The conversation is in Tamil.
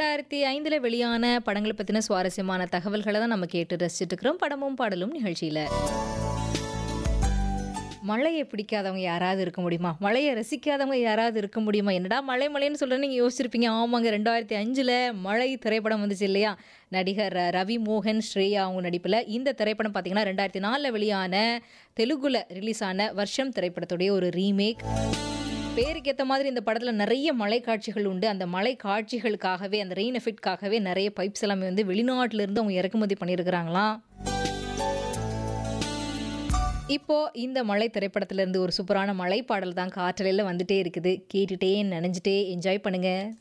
ரெண்டாயிரத்தி ஐந்துல வெளியான படங்களை பத்தின சுவாரஸ்யமான தகவல்களை தான் நம்ம கேட்டு ரசிச்சுட்டு இருக்கிறோம் படமும் பாடலும் நிகழ்ச்சியில மழையை பிடிக்காதவங்க யாராவது இருக்க முடியுமா மழையை ரசிக்காதவங்க யாராவது இருக்க முடியுமா என்னடா மழை மழைன்னு சொல்கிறேன் நீங்கள் யோசிச்சிருப்பீங்க ஆமாங்க ரெண்டாயிரத்தி அஞ்சில் மழை திரைப்படம் வந்துச்சு இல்லையா நடிகர் ர- ரவி மோகன் ஸ்ரேயா அவங்க நடிப்பில் இந்த திரைப்படம் பார்த்தீங்கன்னா ரெண்டாயிரத்தி நாலில் வெளியான தெலுங்குல ரிலீஸ் ஆன வருஷம் திரைப்படத்துடைய ஒரு ரீமேக் பேருக்கு ஏற்ற மாதிரி இந்த படத்தில் நிறைய மழை காட்சிகள் உண்டு அந்த மழை காட்சிகளுக்காகவே அந்த ரெயின் எஃபெக்ட்காகவே நிறைய பைப்ஸ் எல்லாமே வந்து வெளிநாட்டுல இருந்து அவங்க இறக்குமதி பண்ணியிருக்கிறாங்களாம் இப்போ இந்த மழை திரைப்படத்துல இருந்து ஒரு சூப்பரான மழை பாடல் தான் காற்றலையில் வந்துட்டே இருக்குது கேட்டுட்டே நினைஞ்சிட்டே என்ஜாய் பண்ணுங்க